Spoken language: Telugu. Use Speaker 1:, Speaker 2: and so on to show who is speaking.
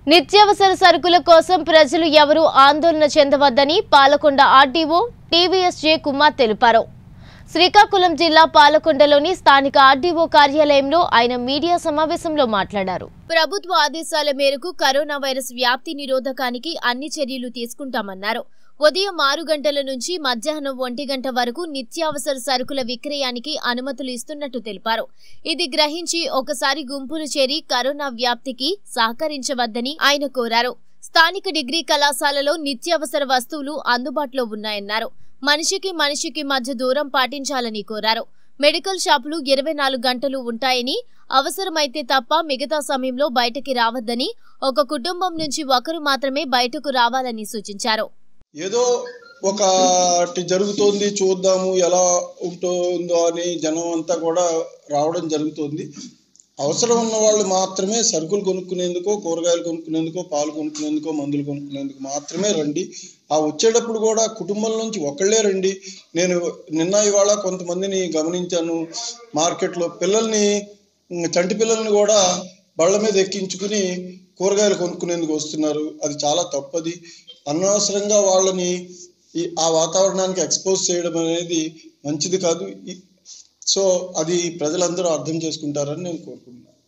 Speaker 1: నిత్యావసర సరుకుల కోసం ప్రజలు ఎవరూ ఆందోళన చెందవద్దని Palakonda RDO TVS J Kumar తెలిపారు శ్రీకాకుళం జిల్లా పాలకొండలోని స్థానిక ఆర్డీఓ కార్యాలయంలో ఆయన మీడియా సమావేశంలో మాట్లాడారు ప్రభుత్వ ఆదేశాల మేరకు కరోనా వైరస్ వ్యాప్తి నిరోధకానికి అన్ని చర్యలు తీసుకుంటామన్నారు ఉదయం ఆరు గంటల నుంచి మధ్యాహ్నం ఒంటి గంట వరకు నిత్యావసర సరుకుల విక్రయానికి అనుమతులు ఇస్తున్నట్టు తెలిపారు ఇది గ్రహించి ఒకసారి గుంపులు చేరి కరోనా వ్యాప్తికి సహకరించవద్దని ఆయన కోరారు స్థానిక డిగ్రీ కళాశాలలో నిత్యావసర వస్తువులు అందుబాటులో ఉన్నాయన్నారు మనిషికి మనిషికి మధ్య దూరం పాటించాలని కోరారు మెడికల్ షాపులు ఇరవై నాలుగు గంటలు ఉంటాయని అవసరమైతే తప్ప మిగతా సమయంలో బయటకి రావద్దని ఒక కుటుంబం నుంచి ఒకరు మాత్రమే బయటకు రావాలని సూచించారు
Speaker 2: ఏదో ఒకటి జరుగుతోంది చూద్దాము ఎలా ఉంటుందో అని జనం అంతా కూడా రావడం జరుగుతుంది అవసరం ఉన్న వాళ్ళు మాత్రమే సరుకులు కొనుక్కునేందుకో కూరగాయలు కొనుక్కునేందుకో పాలు కొనుక్కునేందుకో మందులు కొనుక్కునేందుకు మాత్రమే రండి ఆ వచ్చేటప్పుడు కూడా కుటుంబం నుంచి ఒకళ్ళే రండి నేను నిన్న ఇవాళ కొంతమందిని గమనించాను మార్కెట్లో పిల్లల్ని ఉమ్, చంటి పిల్లల్ని కూడా బళ్ళ మీద ఎక్కించుకుని కూరగాయలు కొనుక్కునేందుకు వస్తున్నారు అది చాలా తప్పది అనవసరంగా వాళ్ళని ఈ ఆ వాతావరణానికి ఎక్స్పోజ్ చేయడం అనేది మంచిది కాదు ఈ- సో అది ప్రజలందరూ అర్థం చేసుకుంటారని నేను కోరుకుంటున్నాను